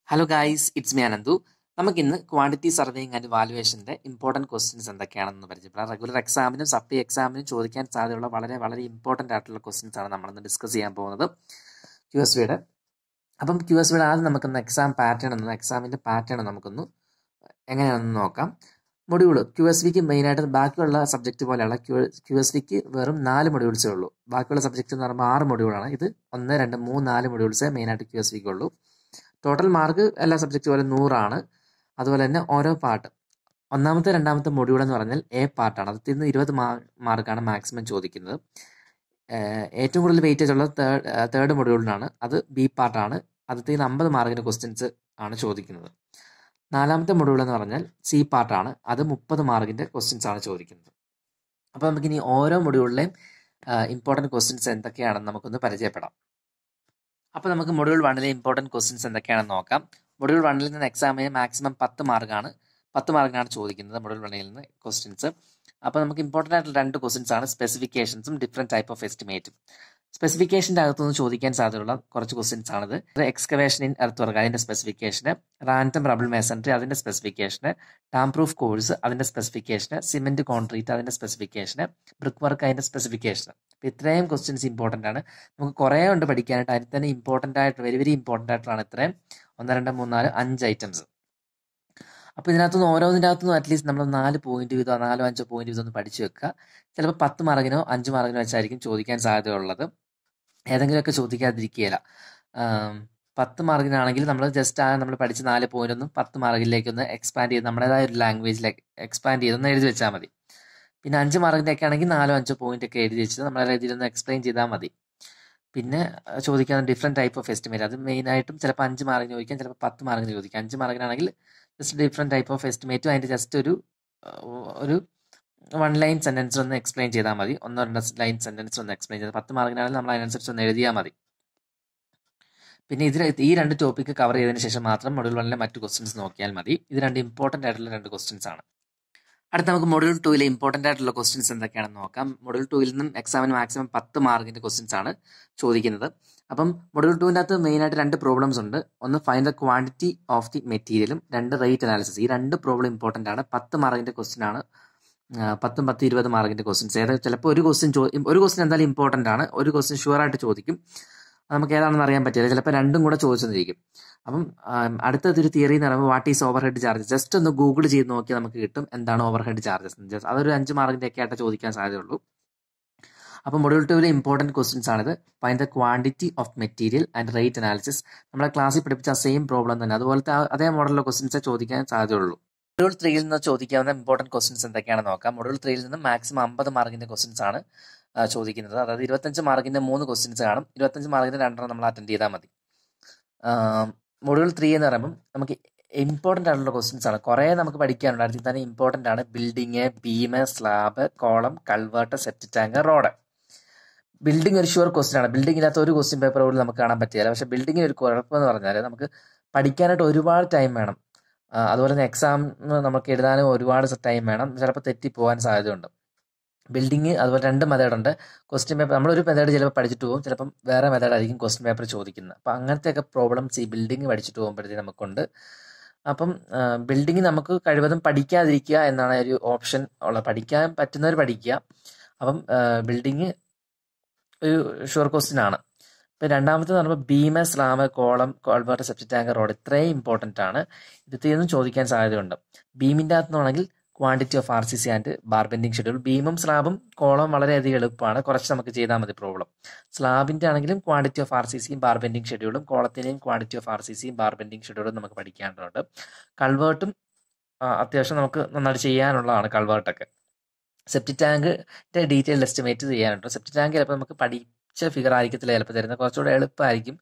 hello guys it's me Ananthu നമുക്കിന്ന് quantity surveying and വാലുവേഷൻ്റെ important questions എന്തൊക്കെയാണെന്ന് പരിചയപ്പെടാം റെഗുലർ എക്സാമിനും സപ്ലി എക്സാമിനും ചോദിക്കാൻ സാധ്യതയുള്ള വളരെ വളരെ ഇമ്പോർട്ടൻ്റ് ആയിട്ടുള്ള ക്വസ്റ്റ്യൻസ് ആണ് നമ്മളിന്ന് ഡിസ്കസ് ചെയ്യാൻ പോകുന്നത് ക്യു എസ് വിയുടെ അപ്പം ക്യു എസ് വിയുടെ ആദ്യം നമുക്കൊന്ന് എക്സാം പാറ്റേൺ ഒന്ന് എക്സാമിൻ്റെ പാറ്റേൺ നമുക്കൊന്ന് എങ്ങനെയാണെന്ന് നോക്കാം മൊഡ്യൂൾ ക്യു എസ് വിക്ക് മെയിനായിട്ട് ബാക്കിയുള്ള സബ്ജക്റ്റ് പോലെയുള്ള ക്യു ക്യു എസ് വിക്ക് വെറും നാല് മൊഡ്യൂൾസേ ഉള്ളൂ ബാക്കിയുള്ള സബ്ജക്റ്റ് എന്ന് പറയുമ്പോൾ ആറ് മൊഡ്യൂളാണ് ഇത് ഒന്ന് രണ്ട് മൂന്ന് നാല് മൊഡ്യൂൾസേ മെയിനായിട്ട് ക്യു എസ് വിക്ക് ഉള്ളൂ ടോട്ടൽ മാർക്ക് എല്ലാ സബ്ജക്റ്റ് പോലെ നൂറാണ് അതുപോലെ തന്നെ ഓരോ പാർട്ട് ഒന്നാമത്തെ രണ്ടാമത്തെ മൊഡ്യൂൾ എന്ന് പറഞ്ഞാൽ എ പാർട്ടാണ് അതിൽ നിന്ന് ഇരുപത് മാർക്കാണ് മാക്സിമം ചോദിക്കുന്നത് ഏറ്റവും കൂടുതൽ വെയിറ്റേജ് ഉള്ളത് തേർഡ് തേർഡ് മൊഡ്യൂളിനാണ് അത് ബി പാർട്ടാണ് അതിൽ നിന്ന് അമ്പത് മാർക്കിൻ്റെ ക്വസ്റ്റ്യൻസ് ആണ് ചോദിക്കുന്നത് നാലാമത്തെ മൊഡ്യൂൾ എന്ന് പറഞ്ഞാൽ സി പാർട്ടാണ് അത് മുപ്പത് മാർക്കിൻ്റെ ക്വസ്റ്റ്യൻസ് ആണ് ചോദിക്കുന്നത് അപ്പോൾ നമുക്കിനി ഓരോ മൊഡ്യൂളിലെയും ഇമ്പോർട്ടൻറ്റ് ക്വസ്റ്റ്യൻസ് എന്തൊക്കെയാണെന്ന് നമുക്കൊന്ന് പരിചയപ്പെടാം അപ്പോൾ നമുക്ക് മൊഡ്യൂൾ വണ്ണിലെ ഇമ്പോർട്ടൻറ്റ് ക്വസ്റ്റ്യൻസ് എന്തൊക്കെയാണെന്ന് നോക്കാം മൊഡ്യൂൾ വണ്ണിൽ നിന്ന് എക്സാമിന് മാക്സിമം പത്ത് മാർക്കാണ് പത്ത് മാർക്കിനാണ് ചോദിക്കുന്നത് മൊഡ്യൂൾ വണ്ണിൽ നിന്ന് ക്വസ്റ്റ്യൻസ് അപ്പോൾ നമുക്ക് ഇമ്പോർട്ടൻ്റ് ആയിട്ടുള്ള രണ്ട് ക്വസ്റ്റ്യൻസ് ആണ് സ്പെസിഫിക്കേഷൻസും ഡിഫറെൻറ്റ് ടൈപ്പ് ഓഫ് എസ്റ്റിമേറ്റും സ്പെസിഫിക്കേഷൻ്റെ അകത്തുനിന്ന് ചോദിക്കാൻ സാധ്യതയുള്ള കുറച്ച് ക്വസ്റ്റ്യൻസ് ആണിത് എക്സ്കവേഷൻ ഇൻ എർത്ത് വർക്ക് അതിൻ്റെ സ്പെസിഫിക്കേഷന് റാൻഡം റബിൾ മേസൺട്രി അതിൻ്റെ സ്പെസിഫിക്കേഷന് ടാം പ്രൂഫ് കോഴ്സ് അതിൻ്റെ സ്പെസിഫിക്കേഷന് സിമെൻറ്റ് കോൺക്രീറ്റ് അതിൻ്റെ സ്പെസിഫിക്കേഷന് ബ്രിക്ക് വർക്ക് അതിൻ്റെ സ്പെസിഫിക്കേഷന് അപ്പോൾ ഇത്രയും ക്വസ്റ്റ്യൻസ് ഇമ്പോർട്ടൻ്റ് ആണ് നമുക്ക് കുറേ ഉണ്ട് പഠിക്കാനായിട്ട് അതിൽ തന്നെ ഇമ്പോർട്ടൻ്റ് ആയിട്ട് വെരി വെരി ഇമ്പോർട്ടൻ്റ് ആയിട്ടുള്ളതാണ് ഇത്രയും ഒന്ന് രണ്ട് മൂന്ന് നാല് അഞ്ച് ഐറ്റംസ് അപ്പോൾ ഇതിനകത്തുനിന്ന് ഓരോന്നിൻ്റെ അകത്തുനിന്ന് അറ്റ്ലീസ്റ്റ് നമ്മൾ നാല് പോയിന്റ് വീതം നാലോ അഞ്ചോ പോയിന്റ് വീതം ഒന്ന് പഠിച്ചു വെക്കുക ചിലപ്പോൾ പത്ത് മാർക്കിനോ അഞ്ച് മാർക്കിനോ വെച്ചായിരിക്കും ചോദിക്കാൻ സാധ്യതയുള്ളത് ഏതെങ്കിലുമൊക്കെ ചോദിക്കാതിരിക്കുകയില്ല പത്ത് മാർക്കിനാണെങ്കിൽ നമ്മൾ ജസ്റ്റ് ആ നമ്മൾ പഠിച്ച നാല് പോയിന്റ് ഒന്നും പത്ത് മാർക്കിലേക്ക് ഒന്ന് എക്സ്പാൻഡ് ചെയ്ത് നമ്മുടേതായ ഒരു ലാംഗ്വേജിലേക്ക് എക്സ്പാൻഡ് ചെയ്തൊന്ന് എഴുതി വെച്ചാൽ മതി പിന്നെ അഞ്ച് മാർക്കിൻ്റെ ഒക്കെ ആണെങ്കിൽ നാലോ അഞ്ചോ പോയിന്റ് ഒക്കെ എഴുതി വെച്ചിട്ട് നമ്മളെ രീതിയിൽ ഒന്ന് എക്സ്പ്ലെയിൻ ചെയ്താൽ മതി പിന്നെ ചോദിക്കാൻ ഡിഫറെൻറ്റ് ടൈപ്പ് ഓഫ് എസ്റ്റിമേറ്റ് അത് മെയിനായിട്ടും ചിലപ്പോൾ അഞ്ച് മാർക്കിന് ചോദിക്കാം ചിലപ്പോൾ പത്ത് മാർക്കിന് ചോദിക്കാം അഞ്ച് മാർക്കിനാണെങ്കിൽ ജസ്റ്റ് ഡിഫറെൻറ്റ് ടൈപ്പ് ഓഫ് എസ്റ്റിമേറ്റും അതിൻ്റെ ജസ്റ്റ് ഒരു ഒരു വൺ ലൈൻ സെൻറ്റൻസ് ഒന്ന് എക്സ്പ്ലെയിൻ ചെയ്താൽ മതി ഒന്നോ രണ്ടോ ലൈൻ സെൻറ്റൻസ് ഒന്ന് എക്സ്പ്ലെയിൻ ചെയ്താൽ പത്ത് മാർക്കിനാണെങ്കിൽ നമ്മൾ അതിനനുസരിച്ച് ഒന്ന് എഴുതിയാൽ മതി പിന്നെ ഇതിൽ ഈ രണ്ട് ടോപ്പിക്ക് കവർ ചെയ്തതിന് ശേഷം മാത്രം മൊഡ്യൂൾ വണ്ണിലെ മറ്റു ക്വസ്റ്റ്യൻസ് നോക്കിയാൽ മതി ഇത് രണ്ട് ഇമ്പോർട്ടൻ്റ് ആയിട്ടുള്ള രണ്ട് ക്വസ്റ്റ്യൻസ് ആണ് അടുത്ത നമുക്ക് മൊഡ്യൂൾ ടൂയിലെ ഇമ്പോർട്ടൻ്റ് ആയിട്ടുള്ള ക്വസ്റ്റ്യൻസ് എന്തൊക്കെയാണെന്ന് നോക്കാം മൊഡ്യൂൾ ടൂയിൽ നിന്നും എക്സാമിന് മാക്സിമം പത്ത് മാർക്കിൻ്റെ ക്വസ്റ്റ്യൻസ് ആണ് ചോദിക്കുന്നത് അപ്പം മൊഡ്യൂൾ ടൂവിൻ്റെ അകത്ത് മെയിനായിട്ട് രണ്ട് പ്രോബ്ലംസ് ഉണ്ട് ഒന്ന് find the quantity of the മെറ്റീരിയലും രണ്ട് റേറ്റ് അനാലിസിസ് ഈ രണ്ട് പ്രോബ്ലം ഇമ്പോർട്ടൻ്റ് ആണ് പത്ത് മാർക്കിൻ്റെ ക്വസ്റ്റ്യൻ ആണ് പത്തും പത്ത് ഇരുപത് മാർക്കിൻ്റെ ക്വസ്റ്റ്യൻസ് ഏതാ ചിലപ്പോൾ ഒരു ക്വസ്റ്റ്യൻ ചോ ഒരു ക്വസ്റ്റ്യൻ എന്തായാലും ഇമ്പോർട്ടൻ്റ് ആണ് ഒരു ക്വസ്റ്റ്യൻ ഷുവറായിട്ട് ചോദിക്കും നമുക്ക് ഏതാണെന്ന് അറിയാൻ പറ്റില്ല ചിലപ്പോൾ രണ്ടും കൂടെ ചോദിച്ചെന്നിരിക്കും അപ്പം അടുത്തൊരു തിയറി എന്ന് പറയുമ്പോൾ what is overhead charges just ഒന്ന് ഗൂഗിൾ ചെയ്ത് നോക്കിയാൽ നമുക്ക് കിട്ടും എന്താണ് ഓവർ ഹെഡ് ചാർജസ് അതൊരു അഞ്ച് മാർക്കിൻ്റെ ഒക്കെ ആയിട്ട് ചോദിക്കാൻ സാധ്യതയുള്ളൂ അപ്പോൾ മൊഡ്യൂൾ ടുവിലെ ഇമ്പോർട്ടൻറ്റ് ക്വസ്റ്റ്യൻസ് ആണിത് find the quantity of material and rate analysis നമ്മളെ ക്ലാസ്സിൽ പഠിപ്പിച്ച സെയിം പ്രോബ്ലം തന്നെ അതുപോലത്തെ അതേ മോഡലുള്ള ക്വസ്റ്റ്യൻസേ ചോദിക്കാൻ സാധ്യതയുള്ളൂ മൊഡ്യൂൾ ത്രീയിൽ നിന്ന് ചോദിക്കാവുന്ന ഇമ്പോർട്ടൻറ്റ് ക്വസ്റ്റ്യൻസ് എന്തൊക്കെയാണെന്ന് നോക്കാം മൊഡ്യൂൾ ത്രീയിൽ നിന്ന് മാക്സിമം അമ്പത് മാർക്കിൻ്റെ ക്വസ്റ്റ്യൻസ് ആണ് ചോദിക്കുന്നത് അതായത് ഇരുപത്തഞ്ച് മാർക്കിൻ്റെ മൂന്ന് ക്വസ്റ്റ്യൻസ് കാണും ഇരുപത്തഞ്ച് മാർക്കിൻ്റെ രണ്ടെണ്ണം നമ്മൾ അറ്റൻഡ് ചെയ്താൽ മതി മൊഡ്യൂൾ ത്രീ എന്ന് പറയുമ്പം നമുക്ക് ഇമ്പോർട്ടൻ്റ് ആയിട്ടുള്ള ക്വസ്റ്റ്യൻസ് ആണ് കുറേ നമുക്ക് പഠിക്കാനുണ്ട് അതിൽ തന്നെ ഇമ്പോർട്ടൻ്റ് ആണ് building beam slab column culvert septic tank road building ഒരു ഷുവർ ക്വസ്റ്റ്യൻ ആണ് ബിൽഡിങ്ങിനകത്ത് ഒരു ക്വസ്റ്റ്യൻ പേപ്പർ പോലും നമുക്ക് കാണാൻ പറ്റില്ല പക്ഷേ ബിൽഡിങ്ങിന് ഒരു കുഴപ്പമെന്ന് പറഞ്ഞാൽ നമുക്ക് പഠിക്കാനായിട്ട് ഒരുപാട് ടൈം വേണം അതുപോലെ തന്നെ എക്സാം നമുക്ക് എഴുതാനും ഒരുപാട് ടൈം വേണം ചിലപ്പോൾ തെറ്റിപ്പോകാൻ സാധ്യതയുണ്ട് ബിൽഡിങ് അതുപോലെ രണ്ട് മെത്തേഡുണ്ട് ക്വസ്റ്റ്യൻ പേപ്പർ നമ്മളൊരു മെത്തേഡ് ചിലപ്പോൾ പഠിച്ചിട്ട് പോകും ചിലപ്പം വേറെ മെത്തേഡായിരിക്കും ക്വസ്റ്റ്യൻ പേപ്പർ ചോദിക്കുന്നത് അപ്പം അങ്ങനത്തെയൊക്കെ പ്രോബ്ലംസ് ഈ ബിൽഡിംഗ് പഠിച്ചിട്ട് പോകുമ്പോഴത്തേക്ക് നമുക്കുണ്ട് അപ്പം ബിൽഡിംഗ് നമുക്ക് കഴിവതും പഠിക്കാതിരിക്കുക എന്നാണ് ഒരു ഓപ്ഷൻ ഉള്ളത് പഠിക്കാൻ പറ്റുന്നവർ പഠിക്കുക അപ്പം ബിൽഡിങ് ഒരു ഷുവർ ക്വസ്റ്റ്യൻ ആണ് ഇപ്പം രണ്ടാമത്തേന്ന് പറയുമ്പോൾ beam slab column culvert septic tank road ഇത്രയും ഇമ്പോർട്ടൻ്റ് ആണ് ഇതിൽ നിന്നും ചോദിക്കാൻ സാധ്യതയുണ്ട് ബീമിൻ്റെ അകത്തുനിന്നാണെങ്കിൽ quantity of R C C and bar bending schedule ബീമും സ്ലാബും കോളം വളരെയധികം എളുപ്പമാണ് കുറച്ച് നമുക്ക് ചെയ്താൽ മതി പ്രോബ്ലം സ്ലാബിൻ്റെ ആണെങ്കിലും ക്വാണ്ടിറ്റി ഓഫ് ആർ സി സിയും ബാർബെൻഡിങ് ഷെഡ്യൂളും കോളത്തിനെയും ക്വാണ്ടിറ്റി ഓഫ് ആർ സി സിയും ബാർബെൻഡിങ് ഷെഡ്യൂളും നമുക്ക് പഠിക്കാനുണ്ട് കൾവേർട്ടും അത്യാവശ്യം നമുക്ക് നന്നായിട്ട് ചെയ്യാനുള്ളതാണ് കൾവേർട്ടൊക്കെ സെപ്റ്റി ടാങ്കിൻ്റെ ഡീറ്റെയിൽ എസ്റ്റിമേറ്റ് ചെയ്യാനുണ്ട് സെപ്റ്റി ടാങ്ക് ചിലപ്പോൾ നമുക്ക് പഠിച്ച ഫിഗർ ആയിരിക്കത്തില്ല ചിലപ്പോൾ തരുന്നത് കുറച്ചുകൂടെ എളുപ്പമായിരിക്കും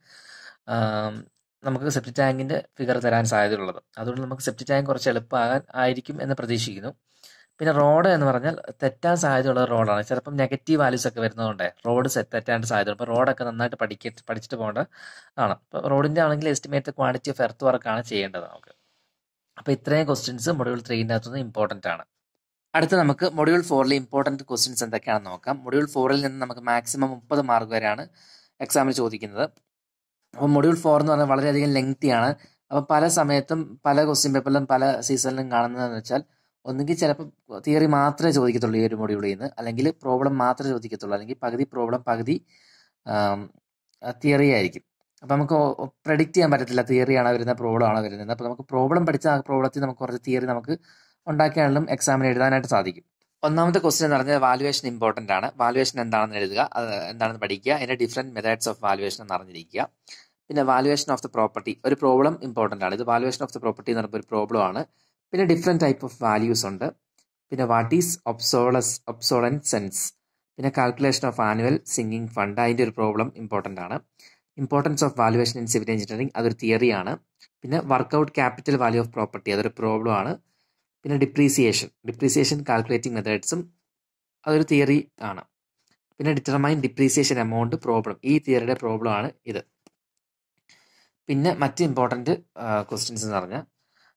നമുക്ക് സെപ്റ്റി ടാങ്കിൻ്റെ ഫിഗർ തരാൻ സാധ്യതയുള്ളത് അതുകൊണ്ട് നമുക്ക് സെപ്റ്റി ടാങ്ക് കുറച്ച് എളുപ്പമാകാൻ ആയിരിക്കും എന്ന് പ്രതീക്ഷിക്കുന്നു പിന്നെ റോഡ് എന്ന് പറഞ്ഞാൽ തെറ്റാൻ സാധ്യതയുള്ള റോഡാണ് ചിലപ്പം നെഗറ്റീവ് വാല്യൂസ് ഒക്കെ വരുന്നതുകൊണ്ട് റോഡ് തെറ്റാണ്ട് സാധ്യത അപ്പോൾ റോഡൊക്കെ നന്നായിട്ട് പഠിക്ക പഠിച്ചിട്ട് പോകേണ്ട ആണ് അപ്പോൾ റോഡിൻ്റെ ആണെങ്കിൽ എസ്റ്റിമേറ്റ് ക്വാണ്ടിറ്റി ഓഫ് എർത്ത് വർക്കാണ് ചെയ്യേണ്ടത് നമുക്ക് അപ്പോൾ ഇത്രയും ക്വസ്റ്റ്യൻസ് മൊഡ്യൂൾ ത്രീൻ്റെ അകത്തുനിന്ന് ഇമ്പോർട്ടൻ്റ് ആണ് അടുത്ത നമുക്ക് മൊഡ്യൂൾ ഫോറിലെ ഇമ്പോർട്ടൻറ്റ് ക്വസ്റ്റ്യൻസ് എന്തൊക്കെയാണെന്ന് നോക്കാം മൊഡ്യൂൾ ഫോറിൽ നിന്ന് നമുക്ക് മാക്സിമം മുപ്പത് മാർക്ക് വരെയാണ് എക്സാമിൽ ചോദിക്കുന്നത് അപ്പോൾ മൊഡ്യൂൾ ഫോർ എന്ന് പറഞ്ഞാൽ വളരെയധികം ലെങ്തിയാണ് അപ്പോൾ പല സമയത്തും പല ക്വസ്റ്റ്യൻ പേപ്പറിലും പല സീസണിലും കാണുന്നതെന്ന് വെച്ചാൽ ഒന്നുകിൽ ചിലപ്പോൾ തിയറി മാത്രമേ ചോദിക്കത്തുള്ളൂ ഈ ഒരു മൊഡ്യൂളിൽ നിന്ന് അല്ലെങ്കിൽ പ്രോബ്ലം മാത്രമേ ചോദിക്കത്തുള്ളൂ അല്ലെങ്കിൽ പകുതി പ്രോബ്ലം പകുതി തിയറി ആയിരിക്കും അപ്പോൾ നമുക്ക് പ്രഡിക്റ്റ് ചെയ്യാൻ പറ്റത്തില്ല തിയറിയാണോ വരുന്നത് പ്രോബ്ലം ആണോ വരുന്നത് അപ്പോൾ നമുക്ക് പ്രോബ്ലം പഠിച്ച ആ പ്രോബ്ലത്തിൽ നമുക്ക് കുറച്ച് തിയറി നമുക്ക് ഉണ്ടാക്കിയാണെങ്കിലും എക്സാമിന് എഴുതാനായിട്ട് സാധിക്കും ഒന്നാമത്തെ ക്വസ്റ്റ്യൻ എന്ന് പറഞ്ഞാൽ വാലുവേഷൻ ഇമ്പോർട്ടൻ്റ് ആണ് വാലുവേഷൻ എന്താണെന്ന് എഴുതുക അത് എന്താണെന്ന് പഠിക്കുക അതിൻ്റെ ഡിഫറെൻറ്റ് മെത്തേഡ്സ് ഓഫ് വാലുവേഷൻ എന്ന് അറിഞ്ഞിരിക്കുക പിന്നെ വാലുവേഷൻ ഓഫ് ദ പ്രോപ്പർട്ടി ഒരു പ്രോബ്ലം ഇമ്പോർട്ടൻ്റ് ആണ് ഇത് വാലുവേഷൻ ഓഫ് ദ പ്രോപ്പർട്ടി എന്ന് പറയുമ്പോൾ ഒരു പ്രോബ്ലം ആണ് പിന്നെ ഡിഫറെൻറ്റ് ടൈപ്പ് ഓഫ് വാല്യൂസ് ഉണ്ട് പിന്നെ what is obsolesce obsolescence പിന്നെ calculation of annual sinking fund അതിൻ്റെ ഒരു പ്രോബ്ലം ഇമ്പോർട്ടൻ്റ് ആണ് importance of valuation in civil engineering അതൊരു തിയറിയാണ് പിന്നെ work out capital value of property അതൊരു പ്രോബ്ലം ആണ് പിന്നെ ഡിപ്രീസിയേഷൻ ഡിപ്രീസിയേഷൻ കാൽക്കുലേറ്റിംഗ് മെത്തേഡ്സും അതൊരു തിയറി ആണ് പിന്നെ ഡിറ്റർമൈൻ ഡിപ്രീസിയേഷൻ എമൗണ്ട് പ്രോബ്ലം ഈ തിയറിയുടെ പ്രോബ്ലം ആണ് ഇത് പിന്നെ മറ്റ് ഇമ്പോർട്ടൻറ്റ് ക്വസ്റ്റ്യൻസ് എന്ന് പറഞ്ഞാൽ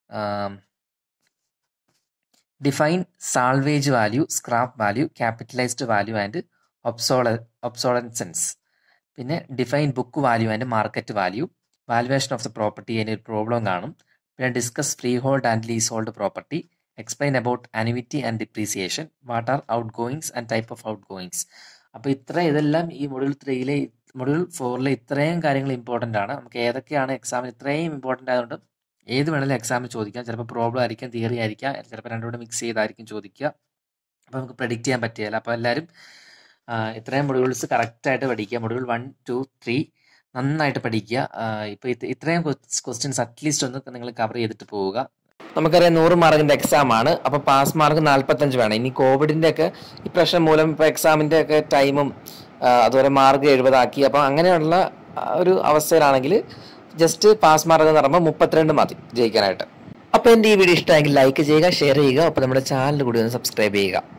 define salvage value scrap value capitalised value and ഒബ്സോള ഒബ്സോളൻസൻസ് പിന്നെ define book value and market value valuation of the property അതിൻ്റെ ഒരു പ്രോബ്ലം കാണും പിന്നെ discuss freehold and leasehold property explain about annuity and depreciation what are outgoings and type of outgoings അപ്പോൾ ഇത്ര ഇതെല്ലാം ഈ module ത്രീയിലെ module ഫോറിലെ ഇത്രയും കാര്യങ്ങൾ ഇമ്പോർട്ടൻ്റ് ആണ് നമുക്ക് ഏതൊക്കെയാണ് എക്സാമിന് ഇത്രയും ഇമ്പോർട്ടൻ്റ് ആയതുകൊണ്ട് ഏത് വേണമെങ്കിലും എക്സാമിന് ചോദിക്കാം ചിലപ്പോൾ പ്രോബ്ലം ആയിരിക്കാം തിയറി ആയിരിക്കാം ചിലപ്പോൾ രണ്ടും കൂടെ മിക്സ് ചെയ്തായിരിക്കും ചോദിക്കുക അപ്പോൾ നമുക്ക് പ്രെഡിക്റ്റ് ചെയ്യാൻ പറ്റുകയില്ല അപ്പോൾ എല്ലാവരും ഇത്രയും മൊഡ്യൂൾസ് കറക്റ്റായിട്ട് പഠിക്കുക മൊഡ്യൂൾ വൺ ടു ത്രീ നന്നായിട്ട് പഠിക്കുക ഇപ്പോൾ ഇത്രയും ക്വസ്റ്റ്യൻസ് അറ്റ്ലീസ്റ്റ് ഒന്ന് നിങ്ങൾ കവർ ചെയ്തിട്ട് പോവുക നമുക്കറിയാം നൂറ് മാർക്കിന്റെ എക്സാം ആണ് അപ്പോൾ പാസ് മാർക്ക് നാൽപ്പത്തഞ്ച് വേണം ഇനി കോവിഡിന്റെ ഒക്കെ ഈ പ്രശ്നം മൂലം ഇപ്പോൾ എക്സാമിന്റെ ഒക്കെ ടൈമും അതുപോലെ മാർക്ക് എഴുപതാക്കി അപ്പോൾ അങ്ങനെയുള്ള ഒരു അവസ്ഥയിലാണെങ്കിൽ ജസ്റ്റ് പാസ് മാർക്ക് എന്ന് പറയുമ്പോൾ മുപ്പത്തിരണ്ട് മതി ജയിക്കാനായിട്ട് അപ്പോൾ എൻ്റെ ഈ വീഡിയോ ഇഷ്ടമെങ്കിൽ ലൈക്ക് ചെയ്യുക ഷെയർ ചെയ്യുക അപ്പോൾ നമ്മുടെ ചാനൽ കൂടി ഒന്ന് സബ്സ്ക്രൈബ് ചെയ്യുക